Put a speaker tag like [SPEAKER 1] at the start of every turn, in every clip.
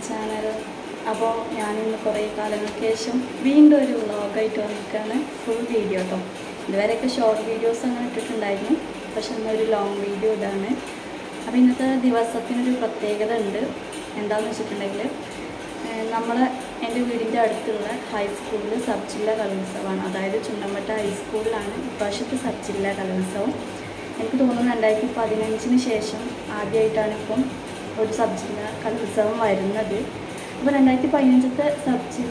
[SPEAKER 1] channel അപ്പോൾ ഞാനിന്ന് കുറേ കാലങ്ങൾക്ക് ശേഷം വീണ്ടും ഒരു വ്ളോഗായിട്ട് വന്നിരിക്കുകയാണ് ഫുൾ വീഡിയോ കേട്ടോ ഇതുവരെയൊക്കെ ഷോർട്ട് വീഡിയോസ് അങ്ങനെ ഇട്ടിട്ടുണ്ടായിരുന്നു പക്ഷെ ഇന്നൊരു ലോങ് വീഡിയോ ഇതാണ് അപ്പോൾ ഇന്നത്തെ ദിവസത്തിനൊരു പ്രത്യേകത ഉണ്ട് എന്താണെന്ന് വെച്ചിട്ടുണ്ടെങ്കിൽ നമ്മൾ എൻ്റെ വീടിൻ്റെ അടുത്തുള്ള ഹൈസ്കൂളിൽ സബ് ജില്ലാ കലോത്സവമാണ് അതായത് ചുണ്ടമ്പട്ട ഹൈസ്കൂളിലാണ് ഇപ്രാവശ്യത്തെ സബ് ജില്ലാ കലോത്സവം എനിക്ക് തോന്നുന്നു രണ്ടായിരത്തി പതിനഞ്ചിന് ശേഷം ആദ്യമായിട്ടാണ് ഇപ്പം ഒരു സബ് ജില്ലാ കലോത്സവം വരുന്നത് അപ്പോൾ രണ്ടായിരത്തി പതിനഞ്ചത്തെ സബ് ജില്ല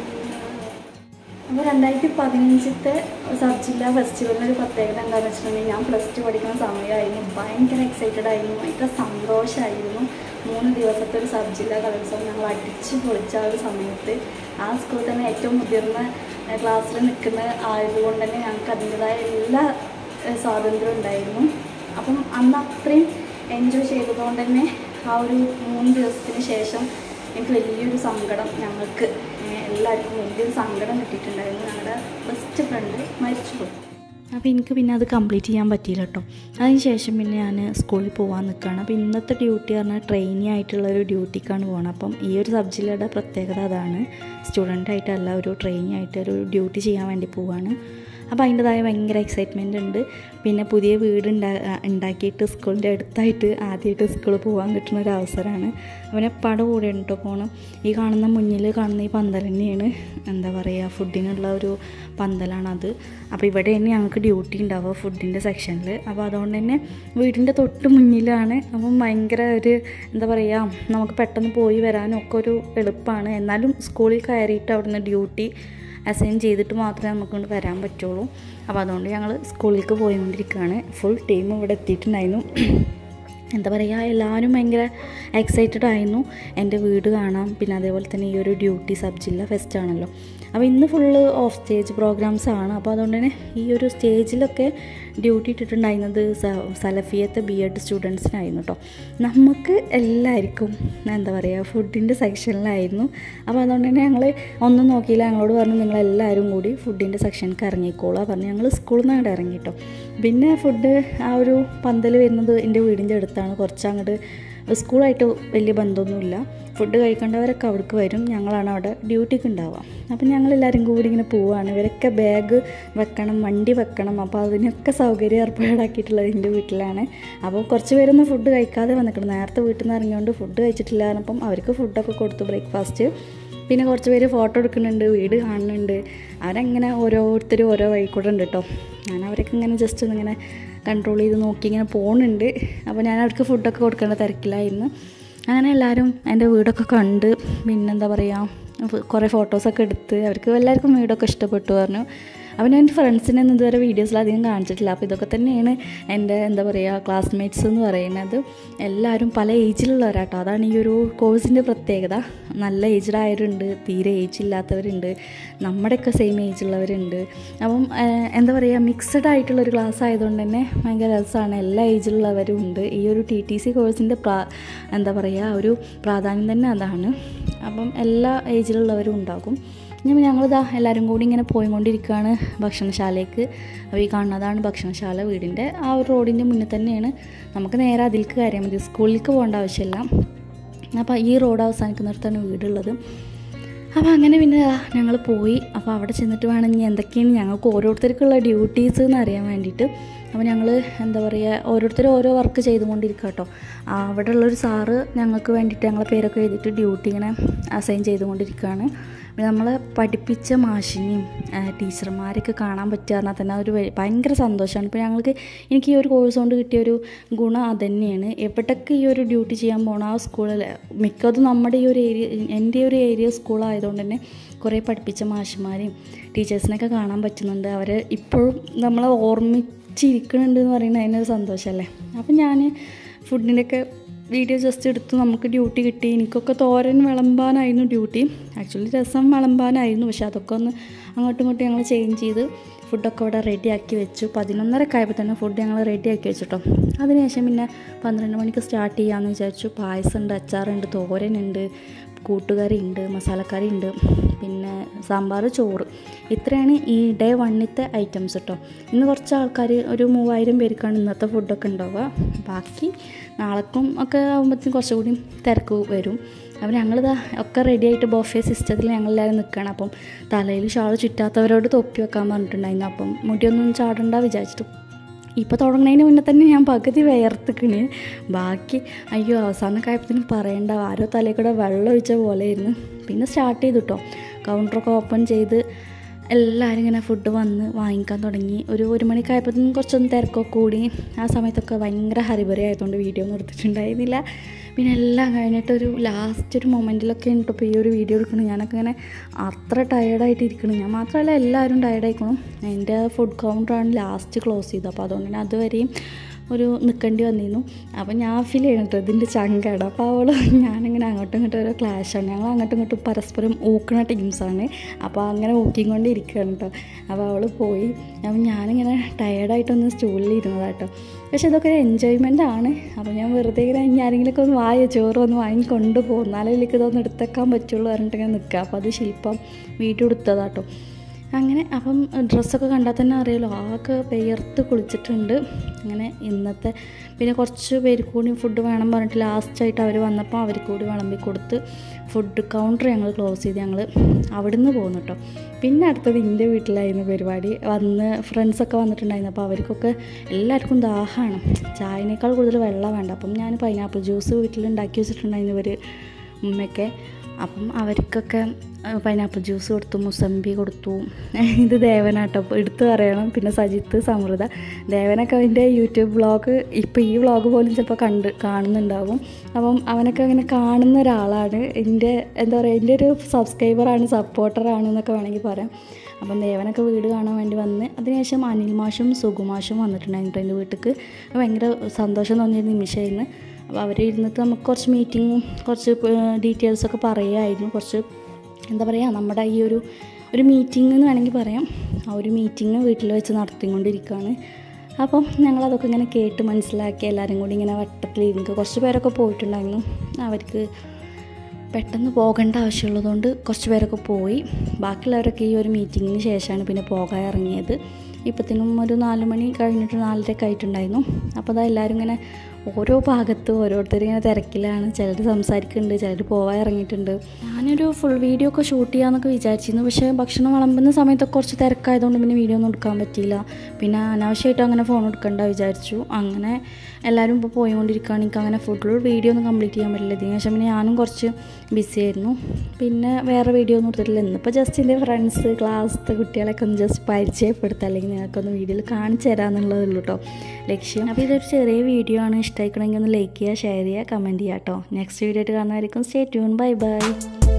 [SPEAKER 1] അപ്പോൾ രണ്ടായിരത്തി പതിനഞ്ചത്തെ സബ് ജില്ലാ ഫെസ്റ്റിവലിൻ്റെ ഒരു പ്രത്യേകത എന്താണെന്ന് വെച്ചിട്ടുണ്ടെങ്കിൽ ഞാൻ പ്ലസ് ടു പഠിക്കുന്ന സമയമായിരുന്നു ഭയങ്കര എക്സൈറ്റഡ് ആയിരുന്നു ഭയങ്കര സന്തോഷമായിരുന്നു മൂന്ന് ദിവസത്തെ ഒരു സബ് ജില്ലാ കലോത്സവം ഞങ്ങൾ അടിച്ച് പൊളിച്ച ആ ഒരു സമയത്ത് ആ സ്കൂളിൽ തന്നെ ഏറ്റവും മുതിർന്ന ക്ലാസ്സിൽ നിൽക്കുന്ന ആയതുകൊണ്ട് തന്നെ ഞങ്ങൾക്ക് അതിൻ്റെതായ എല്ലാ ഏഹ്, സ്വാതന്ത്ര്യവും ഉണ്ടായിരുന്നു അപ്പം അന്ന് അത്രയും എൻജോയ് ചെയ്തതുകൊണ്ട് തന്നെ ആ ഒരു മൂന്ന് ദിവസത്തിന് ശേഷം എനിക്ക് വലിയൊരു സങ്കടം ഞങ്ങൾക്ക് ഏഹ്, എല്ലാവർക്കും വലിയൊരു സങ്കടം കിട്ടിയിട്ടുണ്ടായിരുന്നു ഞങ്ങളുടെ ബെസ്റ്റ് ഫ്രണ്ട് മരിച്ചുപോയി അപ്പോൾ എനിക്ക് പിന്നെ അത് കംപ്ലീറ്റ് ചെയ്യാൻ പറ്റിയില്ല കേട്ടോ അതിന് ശേഷം പിന്നെ ഞാൻ സ്കൂളിൽ പോകാൻ നിൽക്കുകയാണ് അപ്പോൾ ഇന്നത്തെ ഡ്യൂട്ടി പറഞ്ഞാൽ ട്രെയിനി ആയിട്ടുള്ള ഒരു ഡ്യൂട്ടിക്കാണ് പോകണം അപ്പം ഈ ഒരു സബ് ജില്ലയുടെ പ്രത്യേകത അതാണ് സ്റ്റുഡൻ്റ് ആയിട്ടല്ല ഒരു ട്രെയിനി ആയിട്ട് ഒരു ഡ്യൂട്ടി ചെയ്യാൻ വേണ്ടി പോവാണ് അപ്പോൾ അതിൻ്റെതായ ഭയങ്കര എക്സൈറ്റ്മെൻ്റ് ഉണ്ട് പിന്നെ പുതിയ വീട് ഉണ്ടാ ഉണ്ടാക്കിയിട്ട് സ്കൂളിൻ്റെ അടുത്തായിട്ട് ആദ്യമായിട്ട് സ്കൂളിൽ പോകാൻ കിട്ടുന്ന ഒരു അവസരമാണ് അവനെ പട കൂടെ ഉണ്ട് കേട്ടോ പോകണം ഈ കാണുന്ന മുന്നിൽ കാണുന്ന ഈ പന്തൽ തന്നെയാണ് എന്താ പറയുക ഫുഡിനുള്ള ഒരു പന്തലാണത് അപ്പോൾ ഇവിടെ തന്നെ ഞങ്ങൾക്ക് ഡ്യൂട്ടി ഉണ്ടാവുക ഫുഡിൻ്റെ സെക്ഷനിൽ അപ്പോൾ അതുകൊണ്ട് തന്നെ വീടിൻ്റെ തൊട്ട് മുന്നിലാണ് അപ്പം ഭയങ്കര ഒരു എന്താ പറയുക നമുക്ക് പെട്ടെന്ന് പോയി വരാനും ഒക്കെ ഒരു എളുപ്പമാണ് എന്നാലും സ്കൂളിൽ കയറിയിട്ട് അവിടുന്ന് ഡ്യൂട്ടി അസൈൻ ചെയ്തിട്ട് മാത്രമേ നമുക്കൊണ്ട് വരാൻ പറ്റുള്ളൂ അപ്പോൾ അതുകൊണ്ട് ഞങ്ങൾ സ്കൂളിലേക്ക് പോയിക്കൊണ്ടിരിക്കുകയാണ് ഫുൾ ടീം ഇവിടെ എത്തിയിട്ടുണ്ടായിരുന്നു എന്താ പറയുക എല്ലാവരും ഭയങ്കര എക്സൈറ്റഡ് ആയിരുന്നു എൻ്റെ വീട് കാണാം പിന്നെ അതേപോലെ തന്നെ ഈ ഒരു ഡ്യൂട്ടി സബ് ജില്ല ഫെസ്റ്റ് ആണല്ലോ അപ്പോൾ ഇന്ന് ഫുള്ള് ഓഫ് സ്റ്റേജ് പ്രോഗ്രാംസ് ആണ് അപ്പോൾ അതുകൊണ്ട് തന്നെ ഈ ഒരു സ്റ്റേജിലൊക്കെ ഡ്യൂട്ടി ഇട്ടിട്ടുണ്ടായിരുന്നത് സ- സലഫിയത്തെ ബി എഡ് സ്റ്റുഡൻസിനായിരുന്നു കേട്ടോ നമുക്ക് എല്ലാവർക്കും എന്താ പറയുക ഫുഡിൻ്റെ സെക്ഷനിലായിരുന്നു അപ്പോൾ അതുകൊണ്ട് തന്നെ ഞങ്ങൾ ഒന്നും നോക്കിയില്ല ഞങ്ങളോട് പറഞ്ഞു നിങ്ങളെല്ലാവരും കൂടി ഫുഡിൻ്റെ സെക്ഷനിലേക്ക് ഇറങ്ങിക്കോളാം പറഞ്ഞു ഞങ്ങൾ സ്കൂളിൽ നിന്ന് അങ്ങോട്ട് ഇറങ്ങി കേട്ടോ പിന്നെ ഫുഡ് ആ ഒരു പന്തൽ വരുന്നത് എൻ്റെ വീടിൻ്റെ അടുത്താണ് കുറച്ച് അങ്ങോട്ട് സ്കൂളായിട്ട് വലിയ ബന്ധമൊന്നുമില്ല ഫുഡ് കഴിക്കേണ്ടവരൊക്കെ അവിടേക്ക് വരും ഞങ്ങളാണ് അവിടെ ഡ്യൂട്ടിക്ക് ഉണ്ടാവുക അപ്പം ഞങ്ങളെല്ലാവരും കൂടി ഇങ്ങനെ പോവുകയാണ് ഇവരൊക്കെ ബാഗ് വെക്കണം വണ്ടി വെക്കണം അപ്പോൾ അതിനൊക്കെ സൗകര്യം ഏർപ്പാടാക്കിയിട്ടുള്ളത് എൻ്റെ വീട്ടിലാണ് അപ്പോൾ കുറച്ച് പേരൊന്നും ഫുഡ് കഴിക്കാതെ വന്നിട്ടുണ്ട് നേരത്തെ വീട്ടിൽ നിന്ന് ഇറങ്ങിയോണ്ട് ഫുഡ് കഴിച്ചിട്ടില്ല അപ്പം അവർക്ക് ഫുഡൊക്കെ കൊടുത്തു ബ്രേക്ക്ഫാസ്റ്റ് പിന്നെ കുറച്ച് പേര് ഫോട്ടോ എടുക്കുന്നുണ്ട് വീട് കാണുന്നുണ്ട് അവരങ്ങനെ ഓരോരുത്തരും ഓരോ വഴി കൂടെ ഉണ്ട് കേട്ടോ ഞാൻ അവരൊക്കെ ഇങ്ങനെ ജസ്റ്റ് ഒന്നിങ്ങനെ കൺട്രോൾ ചെയ്ത് നോക്കി ഇങ്ങനെ പോകുന്നുണ്ട് അപ്പോൾ ഞാൻ അവർക്ക് ഫുഡൊക്കെ കൊടുക്കേണ്ട തിരക്കിലായിരുന്നു അങ്ങനെ എല്ലാവരും എൻ്റെ വീടൊക്കെ കണ്ട് പിന്നെന്താ പറയുക കുറേ ഫോട്ടോസൊക്കെ എടുത്ത് അവർക്ക് എല്ലാവർക്കും വീടൊക്കെ ഇഷ്ടപ്പെട്ടു പറഞ്ഞു അപ്പോൾ ഞാൻ എൻ്റെ ഫ്രണ്ട്സിനൊന്നും ഇതുവരെ വീഡിയോസിൽ അധികം കാണിച്ചിട്ടില്ല അപ്പോൾ ഇതൊക്കെ തന്നെയാണ് എൻ്റെ എന്താ പറയുക ക്ലാസ്മേറ്റ്സ് എന്ന് പറയുന്നത് എല്ലാവരും പല ഏജിലുള്ളവരാട്ടോ അതാണ് ഈ ഒരു കോഴ്സിൻ്റെ പ്രത്യേകത നല്ല ഏജ്ഡ് ആയവരുണ്ട് തീരെ ഏജ് ഇല്ലാത്തവരുണ്ട് നമ്മുടെയൊക്കെ സെയിം ഏജുള്ളവരുണ്ട് അപ്പം ഏഹ്, എന്താ പറയുക മിക്സഡ് ആയിട്ടുള്ള ഒരു ക്ലാസ് ആയതുകൊണ്ട് തന്നെ ഭയങ്കര രസമാണ് എല്ലാ ഏജിലുള്ളവരും ഉണ്ട് ഈ ഒരു ടി ടി സി കോഴ്സിൻ്റെ പ്രാ എന്താ പറയുക ഒരു പ്രാധാന്യം തന്നെ അതാണ് അപ്പം എല്ലാ ഏജിലുള്ളവരും ഉണ്ടാകും ഇനി ഞങ്ങളിതാ എല്ലാവരും കൂടി ഇങ്ങനെ പോയിക്കൊണ്ടിരിക്കുകയാണ് ഭക്ഷണശാലയ്ക്ക് അപ്പോൾ ഈ കാണുന്നതാണ് ഭക്ഷണശാല വീടിൻ്റെ ആ ഒരു റോഡിൻ്റെ മുന്നിൽ തന്നെയാണ് നമുക്ക് നേരെ അതിലേക്ക് കയറിയാൽ മതി സ്കൂളിലേക്ക് പോകേണ്ട ആവശ്യമില്ല അപ്പോൾ ഈ റോഡ് അവസാനിക്കുന്നിടത്താണ് വീടുള്ളത് അപ്പോൾ അങ്ങനെ പിന്നെ ഞങ്ങൾ പോയി അപ്പോൾ അവിടെ ചെന്നിട്ട് വേണം ഇനി എന്തൊക്കെയാണ് ഞങ്ങൾക്ക് ഓരോരുത്തർക്കുള്ള ഡ്യൂട്ടീസ് എന്ന് അറിയാൻ വേണ്ടിയിട്ട് അപ്പോൾ ഞങ്ങൾ എന്താ പറയുക ഓരോരുത്തരും ഓരോ വർക്ക് ചെയ്തുകൊണ്ടിരിക്കുക കേട്ടോ അവിടെ ഉള്ളൊരു സാറ് ഞങ്ങൾക്ക് വേണ്ടിയിട്ട് ഞങ്ങളെ പേരൊക്കെ എഴുതിയിട്ട് ഡ്യൂട്ടി ഇങ്ങനെ അസൈൻ ചെയ്തുകൊണ്ടിരിക്കുകയാണ് പിന്നെ നമ്മളെ പഠിപ്പിച്ച മാഷിനെയും ആ, ടീച്ചർമാരെയൊക്കെ കാണാൻ പറ്റുക പറഞ്ഞാൽ തന്നെ ഒരു വെ- ഭയങ്കര സന്തോഷമാണ് ഇപ്പോൾ ഞങ്ങൾക്ക് എനിക്ക് ഈ ഒരു കോഴ്സ് കൊണ്ട് കിട്ടിയ ഒരു ഗുണം അതുതന്നെയാണ് എവിടേക്ക് ഈ ഒരു ഡ്യൂട്ടി ചെയ്യാൻ പോകണം ആ സ്കൂളിൽ മിക്കതും നമ്മുടെ ഈ ഒരു ഏരിയ എൻ്റെ ഒരു ഏരിയ സ്കൂളായതുകൊണ്ട് തന്നെ കുറേ പഠിപ്പിച്ച മാഷന്മാരെയും ടീച്ചേഴ്സിനെയൊക്കെ കാണാൻ പറ്റുന്നുണ്ട് അവർ ഇപ്പോഴും നമ്മളെ ഓർമ്മിച്ചിരിക്കുന്നുണ്ട് എന്ന് പറയുന്നത് അതിനൊരു സന്തോഷമല്ലേ അപ്പം ഞാൻ ഫുഡിൻ്റെയൊക്കെ വീഡിയോ ജസ്റ്റ് എടുത്തു നമുക്ക് ഡ്യൂട്ടി കിട്ടി എനിക്കൊക്കെ തോരൻ വിളമ്പാനായിരുന്നു ഡ്യൂട്ടി ആക്ച്വലി രസം വിളമ്പാനായിരുന്നു പക്ഷെ അതൊക്കെ ഒന്ന് അങ്ങോട്ടും ഇങ്ങോട്ടും ഞങ്ങൾ ചേഞ്ച് ചെയ്ത് ഫുഡൊക്കെ ഇവിടെ റെഡിയാക്കി വെച്ചു പതിനൊന്നരക്ക് ആയപ്പോൾ തന്നെ ഫുഡ് ഞങ്ങൾ റെഡിയാക്കി വെച്ചിട്ടോ അതിനുശേഷം പിന്നെ പന്ത്രണ്ട് മണിക്ക് സ്റ്റാർട്ട് ചെയ്യാമെന്ന് വിചാരിച്ചു പായസമുണ്ട് അച്ചാറുണ്ട് തോരനുണ്ട് കൂട്ടുകറി ഉണ്ട് മസാലക്കറി ഉണ്ട് പിന്നെ സാമ്പാർ ചോറ് ഇത്രയാണ് ഈ ഡേ വണ്ണിത്തെ ഐറ്റംസ് കേട്ടോ ഇന്ന് കുറച്ച് ആൾക്കാർ ഒരു മൂവായിരം പേർക്കാണ് ഇന്നത്തെ ഫുഡൊക്കെ ഉണ്ടാവുക ബാക്കി നാളെക്കും ഒക്കെ ആകുമ്പോഴത്തേക്കും കുറച്ചുകൂടി തിരക്ക് വരും അപ്പം ഞങ്ങളിതാ ഒക്കെ റെഡി ആയിട്ട് ബൊഫെ സിസ്റ്റത്തിൽ ഞങ്ങളെല്ലാവരും നിൽക്കുകയാണ് അപ്പം തലയിൽ ഷാൾ ചുറ്റാത്തവരോട് തൊപ്പി വെക്കാൻ പറഞ്ഞിട്ടുണ്ടായിരുന്നു അപ്പം മുടിയൊന്നും ചാടണ്ട വിചാരിച്ചിട്ട് ഇപ്പോൾ തുടങ്ങുന്നതിന് മുന്നേ തന്നെ ഞാൻ പകുതി വിയർത്തിക്കണ് ബാക്കി അയ്യോ അവസാനം കായപ്പത്തിന് പറയണ്ട ആരോ തലയിൽ കൂടെ വെള്ളം ഒഴിച്ച പോലെയായിരുന്നു പിന്നെ സ്റ്റാർട്ട് ചെയ്തു കേട്ടോ കൗണ്ടറൊക്കെ ഓപ്പൺ ചെയ്ത് എല്ലാവരും ഇങ്ങനെ ഫുഡ് വന്ന് വാങ്ങിക്കാൻ തുടങ്ങി ഒരു ഒരു മണിക്കായപ്പോഴത്തേനും കുറച്ചൊന്ന് തിരക്കൊക്കെ കൂടി ആ സമയത്തൊക്കെ ഭയങ്കര ഹരിബറി ആയതുകൊണ്ട് വീഡിയോ ഒന്നും എടുത്തിട്ടുണ്ടായിരുന്നില്ല പിന്നെ എല്ലാം കഴിഞ്ഞിട്ട് ഒരു ലാസ്റ്റ് ഒരു മൊമെൻറ്റിലൊക്കെ ഉണ്ട് ഇപ്പോൾ ഈ ഒരു വീഡിയോ എടുക്കണം ഞാനൊക്കെ ഇങ്ങനെ അത്ര ടയേർഡായിട്ട് ഇരിക്കണം ഞാൻ മാത്രമല്ല എല്ലാവരും ടയേർഡായിക്കണം എൻ്റെ ഫുഡ് കൗണ്ടറാണ് ലാസ്റ്റ് ക്ലോസ് ചെയ്തത് അപ്പോൾ അതുകൊണ്ട് തന്നെ അതുവരെയും ഒരു നിൽക്കേണ്ടി വന്നിരുന്നു അപ്പോൾ ഞാൻ ഫീൽ ചെയ്യണം കേട്ടോ ഇതിൻ്റെ ചങ്കട അപ്പോൾ അവൾ ഞാനിങ്ങനെ അങ്ങോട്ടും ഇങ്ങോട്ടും ഓരോ ക്ലാഷാണ് ഞങ്ങൾ അങ്ങോട്ടും ഇങ്ങോട്ടും പരസ്പരം ഊക്കണ ടീംസാണ് അപ്പോൾ അങ്ങനെ ഊക്കിക്കൊണ്ട് ഇരിക്കുകയാണ് കേട്ടോ അപ്പോൾ അവൾ പോയി അപ്പം ഞാനിങ്ങനെ ടയേർഡായിട്ടൊന്ന് സ്റ്റൂളിൽ ഇരുന്നതാട്ടോ പക്ഷെ ഇതൊക്കെ ഒരു എൻജോയ്മെൻ്റ് ആണ് അപ്പോൾ ഞാൻ വെറുതെ ഇങ്ങനെ ഇനി ആരെങ്കിലുമൊക്കെ ഒന്ന് വായ ചോറ് ഒന്ന് വാങ്ങി കൊണ്ടുപോകും എന്നാലേ എനിക്ക് ഇതൊന്ന് എടുത്തേക്കാൻ പറ്റുള്ളൂ പറഞ്ഞിട്ട് ഇങ്ങനെ നിൽക്കുക അപ്പോൾ അത് ശില്പം വീട്ടിൽ എടുത്തതാട്ടോ അങ്ങനെ അപ്പം ഡ്രസ്സൊക്കെ കണ്ടാൽ തന്നെ അറിയാലോ ആകെ പെയർത്ത് കുളിച്ചിട്ടുണ്ട് അങ്ങനെ ഇന്നത്തെ പിന്നെ കുറച്ച് പേര് കൂടി ഫുഡ് വേണം പറഞ്ഞിട്ട് ലാസ്റ്റായിട്ട് അവർ വന്നപ്പോൾ അവർക്ക് കൂടി വിളമ്പി കൊടുത്ത് ഫുഡ് കൗണ്ടർ ഞങ്ങൾ ക്ലോസ് ചെയ്ത് ഞങ്ങൾ അവിടുന്ന് പോകുന്നു കേട്ടോ പിന്നെ അടുത്തത് എൻ്റെ വീട്ടിലായിരുന്നു പരിപാടി വന്ന് ഫ്രണ്ട്സൊക്കെ വന്നിട്ടുണ്ടായിരുന്നു അപ്പോൾ അവർക്കൊക്കെ എല്ലാവർക്കും ദാഹമാണ് ചായനേക്കാൾ കൂടുതൽ വെള്ളം വേണ്ട അപ്പം ഞാൻ പൈനാപ്പിൾ ജ്യൂസ് വീട്ടിലുണ്ടാക്കി വെച്ചിട്ടുണ്ടായിരുന്നു ഇവർ ഉമ്മയൊക്കെ അപ്പം അവർക്കൊക്കെ പൈനാപ്പിൾ ജ്യൂസ് കൊടുത്തു മുസമ്പി കൊടുത്തു ഇത് ദേവനാട്ടോ അപ്പോൾ എടുത്തു പറയണം പിന്നെ സജിത്ത് സമൃദ്ധ ദേവനൊക്കെ അവൻ്റെ യൂട്യൂബ് വ്ളോഗ് ഇപ്പോൾ ഈ വ്ളോഗ് പോലും ചിലപ്പോൾ കണ്ട് കാണുന്നുണ്ടാവും അപ്പം അവനൊക്കെ അങ്ങനെ കാണുന്ന ഒരാളാണ് എൻ്റെ എന്താ പറയുക എൻ്റെ ഒരു സബ്സ്ക്രൈബറാണ് സപ്പോർട്ടറാണ് എന്നൊക്കെ വേണമെങ്കിൽ പറയാം അപ്പം ദേവനൊക്കെ വീട് കാണാൻ വേണ്ടി വന്ന് അതിനുശേഷം അനിൽ മാഷും സുകുമാഷും വന്നിട്ടുണ്ടായിരുന്നു എൻ്റെ വീട്ടിലേക്ക് ഭയങ്കര സന്തോഷം തോന്നിയ നിമിഷമായിരുന്നു അപ്പോൾ അവർ ഇരുന്നിട്ട് നമുക്ക് കുറച്ച് മീറ്റിങ്ങും കുറച്ച് ഡീറ്റെയിൽസൊക്കെ പറയുമായിരുന്നു കുറച്ച് എന്താ പറയുക നമ്മുടെ ഈ ഒരു ഒരു മീറ്റിംഗ് എന്ന് വേണമെങ്കിൽ പറയാം ആ ഒരു മീറ്റിംഗ് വീട്ടിൽ വെച്ച് നടത്തിക്കൊണ്ടിരിക്കുകയാണ് അപ്പം ഞങ്ങളതൊക്കെ ഇങ്ങനെ കേട്ട് മനസ്സിലാക്കി എല്ലാവരും കൂടി ഇങ്ങനെ വട്ടത്തിലിരുന്ന് കുറച്ച് പേരൊക്കെ പോയിട്ടുണ്ടായിരുന്നു അവർക്ക് പെട്ടെന്ന് പോകേണ്ട ആവശ്യമുള്ളതുകൊണ്ട് കുറച്ച് പേരൊക്കെ പോയി ബാക്കിയുള്ളവരൊക്കെ ഈ ഒരു മീറ്റിങ്ങിന് ശേഷമാണ് പിന്നെ പോകാൻ ഇറങ്ങിയത് ഇപ്പത്തിനും ഒരു നാല് മണി കഴിഞ്ഞിട്ട് നാലരയൊക്കെ ആയിട്ടുണ്ടായിരുന്നു അപ്പോൾ അതാ എല്ലാവരും ഇങ്ങനെ ഓരോ ഭാഗത്ത് ഓരോരുത്തർ ഇങ്ങനെ തിരക്കിലാണ് ചിലർ സംസാരിക്കുന്നുണ്ട് ചിലർ പോകാൻ ഇറങ്ങിയിട്ടുണ്ട് ഞാനൊരു ഫുൾ വീഡിയോ ഒക്കെ ഷൂട്ട് ചെയ്യാമെന്നൊക്കെ വിചാരിച്ചിരുന്നു പക്ഷേ ഭക്ഷണം വിളമ്പുന്ന സമയത്തൊക്കെ കുറച്ച് തിരക്കായതുകൊണ്ട് പിന്നെ വീഡിയോ ഒന്നും എടുക്കാൻ പറ്റിയില്ല പിന്നെ അനാവശ്യമായിട്ട് അങ്ങനെ ഫോൺ എടുക്കണ്ട വിചാരിച്ചു അങ്ങനെ എല്ലാവരും ഇപ്പോൾ പോയിക്കൊണ്ടിരിക്കുകയാണ് എനിക്ക് അങ്ങനെ ഫുൾ വീഡിയോ ഒന്നും കംപ്ലീറ്റ് ചെയ്യാൻ പറ്റില്ല ഇതിന് ശേഷം പിന്നെ ഞാനും കുറച്ച് ബിസി ആയിരുന്നു പിന്നെ വേറെ വീഡിയോ ഒന്നും എടുത്തിട്ടില്ല ഇന്നിപ്പോൾ ജസ്റ്റ് എൻ്റെ ഫ്രണ്ട്സ് ക്ലാസ്സിലത്തെ കുട്ടികളൊക്കെ ഒന്ന് ജസ്റ്റ് പരിചയപ്പെടുത്തുക അല്ലെങ്കിൽ നിങ്ങൾക്കൊന്ന് വീഡിയോയിൽ കാണിച്ചു തരാമെന്നുള്ളതേ ഉള്ളൂ കേട്ടോ ലക്ഷ്യം അപ്പോൾ ഇതൊരു ചെറിയ വീഡിയോ ആണ് ഇഷ്ടമായിക്കണമെങ്കിൽ ഒന്ന് ലൈക്ക് ചെയ്യുക ഷെയർ ചെയ്യുക കമൻറ്റ് ചെയ്യുക കേട്ടോ നെക്സ്റ്റ് വീഡിയോ ആയിട്ട് കാണുന്നതായിരിക്കും സ്റ്റേ ട്യൂൺ ബൈ ബൈ